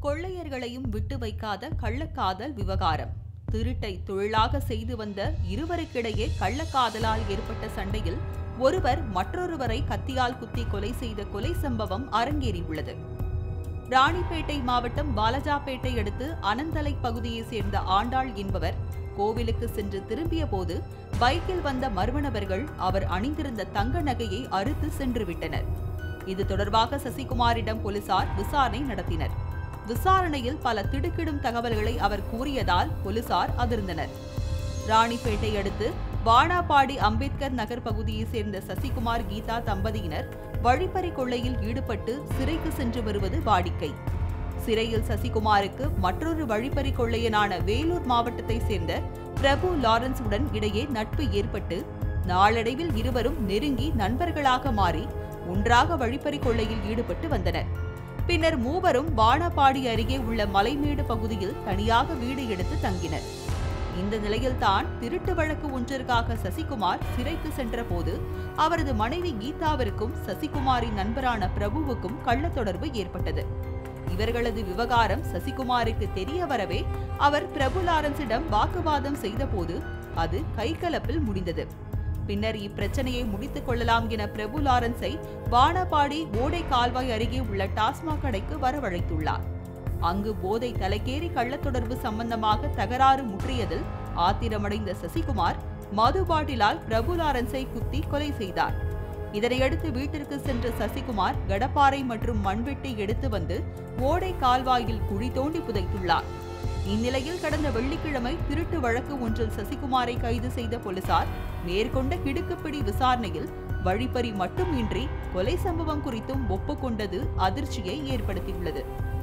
கொள்ளையர்களையும் விட்டு வைக்காத கள்ளக்காதல் விவகாரம் திருட்டை தொழிலாக செய்து வந்த இருவருக்கிடையே கள்ளக்காதலால் ஏற்பட்ட சண்டையில் ஒருவர் மற்றொருவரை கத்தியால் குத்தி கொலை செய்த கொலை சம்பவம் அரங்கேறியுள்ளது ராணிப்பேட்டை மாவட்டம் பாலஜாபேட்டை அடுத்து அனந்தலை பகுதியைச் சேர்ந்த ஆண்டாள் என்பவர் கோவிலுக்கு சென்று திரும்பிய போது பைக்கில் வந்த மர்ம நபர்கள் அவர் அணிந்திருந்த தங்க நகையை அறுத்து சென்று விட்டனர் இது தொடர்பாக சசிகுமாரிடம் போலீசார் விசாரணை நடத்தினர் விசாரணையில் பல திடுக்கிடும் தகவல்களை அவர் கூறியதால் போலீசார் அதிர்ந்தனர் ராணிப்பேட்டை அடுத்து வானாபாடி அம்பேத்கர் நகர் பகுதியைச் சேர்ந்த சசிகுமார் கீதா தம்பதியினர் வழிப்பறி கொள்ளையில் ஈடுபட்டு சிறைக்கு சென்று வருவது வாடிக்கை சிறையில் சசிகுமாருக்கு மற்றொரு வழிப்பறி கொள்ளையனான வேலூர் மாவட்டத்தைச் சேர்ந்த பிரபு லாரன்ஸ் உடன் இடையே நட்பு ஏற்பட்டு நாளடைவில் இருவரும் நெருங்கி நண்பர்களாக மாறி ஒன்றாக வழிப்பறி கொள்ளையில் ஈடுபட்டு வந்தனர் பின்னர் மூவரும் வானப்பாடி அருகே உள்ள மலைமேடு பகுதியில் தனியாக வீடு எடுத்து தங்கினர் இந்த நிலையில்தான் திருட்டு வழக்கு ஒன்றிற்காக சசிகுமார் சிறைக்கு சென்றபோது அவரது மனைவி கீதாவிற்கும் சசிகுமாரின் நண்பரான பிரபுவுக்கும் கள்ள தொடர்பு ஏற்பட்டது இவர்களது விவகாரம் சசிகுமாருக்கு தெரிய வரவே அவர் பிரபு லாரன்ஸிடம் வாக்குவாதம் செய்தபோது அது கைகலப்பில் முடிந்தது பின்னர் இப்பிரச்சனையை முடித்துக் கொள்ளலாம் என பிரபு லாரன்ஸை வானபாடி ஓடை கால்வாய் அருகே உள்ள டாஸ்மாக் கடைக்கு வரவழைத்துள்ளார் அங்கு போதை தலைக்கேறி கள்ளத்தொடர்பு சம்பந்தமாக தகராறு முற்றியதில் ஆத்திரமடைந்த சசிகுமார் மது பாட்டிலால் பிரபு லாரன்ஸை குத்தி கொலை செய்தார் இதனையடுத்து வீட்டிற்கு சென்ற சசிகுமார் கடப்பாறை மற்றும் மண்வெட்டி எடுத்து வந்து ஓடை கால்வாயில் குழி தோண்டி புதைத்துள்ளார் இந்நிலையில் கடந்த வெள்ளிக்கிழமை திருட்டு வழக்கு ஒன்றில் சசிகுமாரை கைது செய்த போலீசார் மேற்கொண்ட கிடுக்குப்பிடி விசாரணையில் வழிப்பறி மட்டுமின்றி கொலை சம்பவம் குறித்தும் ஒப்புக்கொண்டது அதிர்ச்சியை ஏற்படுத்தியுள்ளது